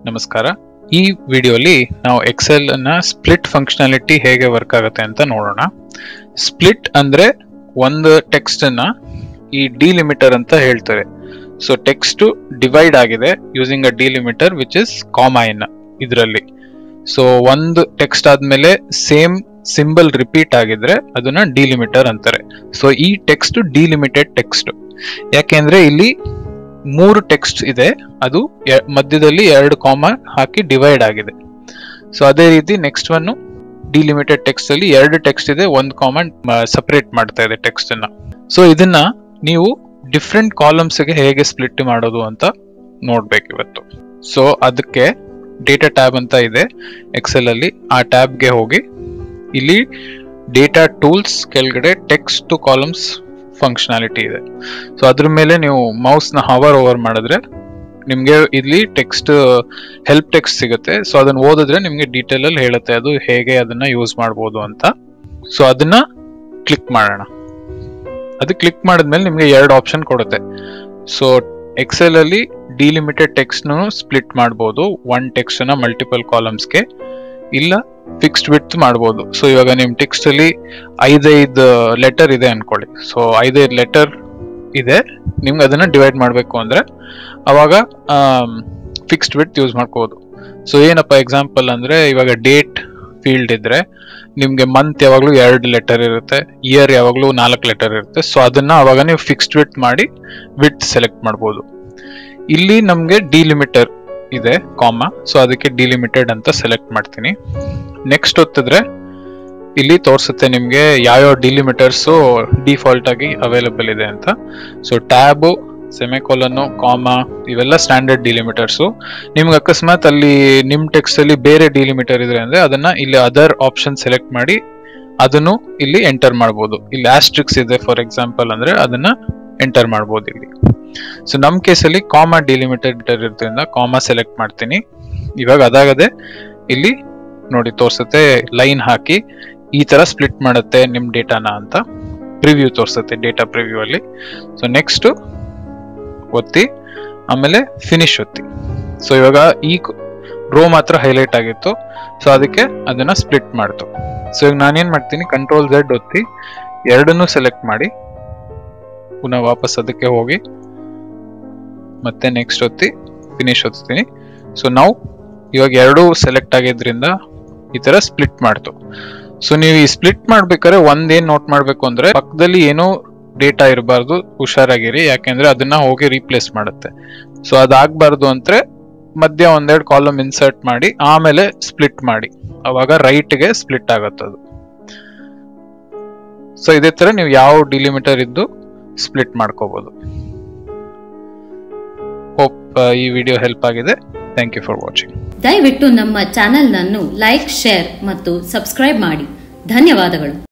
ನಮಸ್ಕಾರ ಈ ವಿಡಿಯೋಲಿ ನಾವು ಎಕ್ಸೆಲ್ ನ ಸ್ಪ್ಲಿಟ್ ಫಂಕ್ಷನಾಲಿಟಿ ಹೇಗೆ ವರ್ಕ್ ಆಗುತ್ತೆ ಅಂತ ನೋಡೋಣ ಸ್ಪ್ಲಿಟ್ ಅಂದ್ರೆ ಒಂದು ಟೆಕ್ಸ್ಟ್ ಅನ್ನ ಈ ಡಿಲಿಮಿಟರ್ ಅಂತ ಹೇಳ್ತಾರೆ ಸೊ ಟೆಕ್ಸ್ಟ್ ಡಿವೈಡ್ ಆಗಿದೆ using a delimiter which is comma in ಇದರಲ್ಲಿ ಸೊ ಒಂದು ಟೆಕ್ಸ್ಟ್ ಆದ್ಮೇಲೆ ಸೇಮ್ ಸಿಂಬಲ್ ರಿಪೀಟ್ ಆಗಿದ್ರೆ ಅದನ್ನ ಡಿಲಿಮಿಟರ್ ಅಂತಾರೆ ಸೊ ಈ ಟೆಕ್ಸ್ಟ್ ಡಿಲಿಮಿಟೆಡ್ ಟೆಕ್ಸ್ಟ್ ಯಾಕೆಂದ್ರೆ ಇಲ್ಲಿ ಮೂರು ಟೆಕ್ಸ್ಟ್ ಇದೆ ಅದು ಎ- ಮಧ್ಯದಲ್ಲಿ ಎರಡು ಕಾಮ ಹಾಕಿ ಡಿವೈಡ್ ಆಗಿದೆ ಸೊ ಅದೇ ರೀತಿ ನೆಕ್ಸ್ಟ್ ಒನ್ ಡಿಲಿಮಿಟೆಡ್ ಟೆಕ್ಸ್ಟ್ ಅಲ್ಲಿ ಎರಡು ಟೆಕ್ಸ್ಟ್ ಇದೆ ಒಂದು ಕಾಮನ್ ಸಪರೇಟ್ ಮಾಡ್ತಾ ಇದೆ ಟೆಕ್ಸ್ಟ್ ಅನ್ನ ಸೊ ಇದನ್ನ ನೀವು ಡಿಫ್ರೆಂಟ್ ಕಾಲಮ್ಸ್ ಗೆ ಹೇಗೆ ಸ್ಪ್ಲಿಟ್ ಮಾಡೋದು ಅಂತ ನೋಡ್ಬೇಕು ಇವತ್ತು ಸೊ ಅದಕ್ಕೆ ಡೇಟಾ ಟ್ಯಾಬ್ ಅಂತ ಇದೆ ಎಕ್ಸೆಲ್ ಅಲ್ಲಿ ಆ ಟ್ಯಾಬ್ ಗೆ ಹೋಗಿ ಇಲ್ಲಿ ಡೇಟಾ ಟೂಲ್ಸ್ ಕೆಳಗಡೆ ಟೆಕ್ಸ್ಟ್ ಟು ಕಾಲಮ್ಸ್ ಫಂಕ್ಷನಾಲಿಟಿ ಇದೆ ಸೊ ಅದ್ರ ಮೇಲೆ ನೀವು ಮೌಸ್ ನ ಹವರ್ ಓವರ್ ಮಾಡಿದ್ರೆ ನಿಮ್ಗೆ ಇಲ್ಲಿ ಟೆಕ್ಸ್ಟ್ ಹೆಲ್ಪ್ ಟೆಕ್ಸ್ಟ್ ಸಿಗುತ್ತೆ ಸೊ ಅದನ್ನ ಓದಿದ್ರೆ ನಿಮ್ಗೆ ಡೀಟೇಲ್ ಅಲ್ಲಿ ಹೇಳುತ್ತೆ ಅದು ಹೇಗೆ ಅದನ್ನ ಯೂಸ್ ಮಾಡ್ಬೋದು ಅಂತ ಸೊ ಅದನ್ನ ಕ್ಲಿಕ್ ಮಾಡೋಣ ಅದು ಕ್ಲಿಕ್ ಮಾಡಿದ್ಮೇಲೆ ನಿಮ್ಗೆ ಎರಡು ಆಪ್ಷನ್ ಕೊಡುತ್ತೆ ಸೊ ಎಕ್ಸೆಲ್ ಅಲ್ಲಿ ಡಿಲಿಮಿಟೆಡ್ ಟೆಕ್ಸ್ಟ್ ಸ್ಪ್ಲಿಟ್ ಮಾಡ್ಬೋದು ಒನ್ ಟೆಕ್ಸ್ಟ್ ನ ಮಲ್ಟಿಪಲ್ ಕಾಲಮ್ಸ್ಗೆ ಇಲ್ಲ ಫಿಕ್ಸ್ಡ್ ವಿಡ್ತ್ ಮಾಡ್ಬೋದು ಸೊ ಇವಾಗ ನಿಮ್ ಟೆಕ್ಸ್ಟ್ ಅಲ್ಲಿ ಐದೈದು ಲೆಟರ್ ಇದೆ ಅನ್ಕೊಳ್ಳಿ ಸೊ ಐದೈದು ಲೆಟರ್ ಇದೆ ನಿಮ್ಗೆ ಅದನ್ನ ಡಿವೈಡ್ ಮಾಡಬೇಕು ಅಂದ್ರೆ ಅವಾಗ ಫಿಕ್ಸ್ಡ್ ವಿಡ್ತ್ ಯೂಸ್ ಮಾಡ್ಕೋಬೋದು ಸೊ ಏನಪ್ಪ ಎಕ್ಸಾಂಪಲ್ ಅಂದ್ರೆ ಇವಾಗ ಡೇಟ್ ಫೀಲ್ಡ್ ಇದ್ರೆ ನಿಮ್ಗೆ ಮಂತ್ ಯಾವಾಗಲೂ ಎರಡು ಲೆಟರ್ ಇರುತ್ತೆ ಇಯರ್ ಯಾವಾಗಲೂ ನಾಲ್ಕು ಲೆಟರ್ ಇರುತ್ತೆ ಸೊ ಅದನ್ನ ಅವಾಗ ನೀವು ಫಿಕ್ಸ್ಡ್ ವಿಡ್ತ್ ಮಾಡಿ ವಿಡ್ತ್ ಸೆಲೆಕ್ಟ್ ಮಾಡ್ಬೋದು ಇಲ್ಲಿ ನಮ್ಗೆ ಡಿಲಿಮಿಟರ್ ಇದೆ ಕಾಮ ಸೊ ಅದಕ್ಕೆ ಡಿಲಿಮಿಟೆಡ್ ಅಂತ ಸೆಲೆಕ್ಟ್ ಮಾಡ್ತೀನಿ ನೆಕ್ಸ್ಟ್ ಒತ್ತಿದ್ರೆ ಇಲ್ಲಿ ತೋರಿಸುತ್ತೆ ನಿಮ್ಗೆ ಯಾವ್ಯಾವ ಡಿಲಿಮಿಟರ್ಸ್ ಡಿಫಾಲ್ಟ್ ಆಗಿ ಅವೈಲಬಲ್ ಇದೆ ಅಂತ ಸೊ ಟ್ಯಾಬು ಸೆಮೆಕೋಲನ್ನು ಕಾಮ ಇವೆಲ್ಲ ಸ್ಟ್ಯಾಂಡರ್ಡ್ ಡಿಲಿಮಿಟರ್ಸ್ ನಿಮ್ಗೆ ಅಕಸ್ಮಾತ್ ಅಲ್ಲಿ ನಿಮ್ ಟೆಕ್ಸ್ಟ್ ಅಲ್ಲಿ ಬೇರೆ ಡಿಲಿಮಿಟರ್ ಇದ್ರೆ ಅಂದ್ರೆ ಅದನ್ನ ಇಲ್ಲಿ ಅದರ್ ಆಪ್ಷನ್ ಸೆಲೆಕ್ಟ್ ಮಾಡಿ ಅದನ್ನು ಇಲ್ಲಿ ಎಂಟರ್ ಮಾಡ್ಬೋದು ಇಲ್ಲಿ ಆಸ್ಟ್ರಿಕ್ಸ್ ಇದೆ ಫಾರ್ ಎಕ್ಸಾಂಪಲ್ ಅಂದ್ರೆ ಅದನ್ನ ಎಂಟರ್ ಮಾಡ್ಬೋದು ಇಲ್ಲಿ ಸೊ ನಮ್ ಕೇಸಲ್ಲಿ ಕಾಮಾ ಡಿಲಿಮಿಟೆಡ್ ಇರೋದ್ರಿಂದ ಕಾಮಾ ಸೆಲೆಕ್ಟ್ ಮಾಡ್ತೀನಿ ಇವಾಗ ಅದಾಗದೆ ಇಲ್ಲಿ ನೋಡಿ ತೋರ್ಸುತ್ತೆ ಲೈನ್ ಹಾಕಿ ಈ ತರ ಸ್ಪ್ಲಿಟ್ ಮಾಡುತ್ತೆ ನಿಮ್ ಡೇಟಾನ ಅಂತ ಪ್ರಿವ್ಯೂ ತೋರ್ಸುತ್ತೆ ಡೇಟಾ ಪ್ರಿವ್ಯೂ ಅಲ್ಲಿ ಸೊ ನೆಕ್ಸ್ಟ್ ಒತ್ತಿ ಆಮೇಲೆ ಫಿನಿಶ್ ಒತ್ತಿ ಸೊ ಇವಾಗ ಈ ರೋ ಮಾತ್ರ ಹೈಲೈಟ್ ಆಗಿತ್ತು ಸೊ ಅದಕ್ಕೆ ಅದನ್ನ ಸ್ಪ್ಲಿಟ್ ಮಾಡ್ತು ಸೊ ಈಗ ನಾನೇನ್ ಮಾಡ್ತೀನಿ ಕಂಟ್ರೋಲ್ ಝೆಡ್ ಒತ್ತಿ ಎರಡನ್ನೂ ಸೆಲೆಕ್ಟ್ ಮಾಡಿ ಪುನಃ ವಾಪಸ್ ಅದಕ್ಕೆ ಹೋಗಿ ಮತ್ತೆ ನೆಕ್ಸ್ಟ್ ಒತ್ತಿ ಫಿನಿಶ್ ಒತ್ತೀನಿ ಸೊ ನಾವು ಇವಾಗ ಎರಡೂ ಸೆಲೆಕ್ಟ್ ಆಗಿದ್ರಿಂದ ಈ ತರ ಸ್ಪ್ಲಿಟ್ ಮಾಡ್ತು ಸೊ ನೀವು ಈ ಸ್ಪ್ಲಿಟ್ ಮಾಡ್ಬೇಕಾದ್ರೆ ಒಂದೇನ್ ನೋಟ್ ಮಾಡ್ಬೇಕು ಅಂದ್ರೆ ಪಕ್ಕದಲ್ಲಿ ಏನೋ ಡೇಟಾ ಇರಬಾರ್ದು ಹುಷಾರಾಗಿರಿ ಯಾಕೆಂದ್ರೆ ಅದನ್ನ ಹೋಗಿ ರೀಪ್ಲೇಸ್ ಮಾಡುತ್ತೆ ಸೊ ಅದಾಗಬಾರ್ದು ಅಂದ್ರೆ ಮಧ್ಯ ಒಂದೆರಡು ಕಾಲಮ್ ಇನ್ಸರ್ಟ್ ಮಾಡಿ ಆಮೇಲೆ ಸ್ಪ್ಲಿಟ್ ಮಾಡಿ ಅವಾಗ ರೈಟ್ ಗೆ ಸ್ಪ್ಲಿಟ್ ಆಗತ್ತೆ ಅದು ಸೊ ಇದೇ ತರ ನೀವು ಯಾವ ಡಿಲಿಮಿಟರ್ ಇದ್ದು ಸ್ಪ್ಲಿಟ್ ಮಾಡ್ಕೋಬಹುದು ಹೋಪ್ ಈ ವಿಡಿಯೋ ಹೆಲ್ಪ್ ಆಗಿದೆ ಥ್ಯಾಂಕ್ ಯು ಫಾರ್ ವಾಚಿಂಗ್ ದಯವಿಟ್ಟು ನಮ್ಮ ಚಾನೆಲ್ನನ್ನು ಲೈಕ್ ಶೇರ್ ಮತ್ತು ಸಬ್ಸ್ಕ್ರೈಬ್ ಮಾಡಿ ಧನ್ಯವಾದಗಳು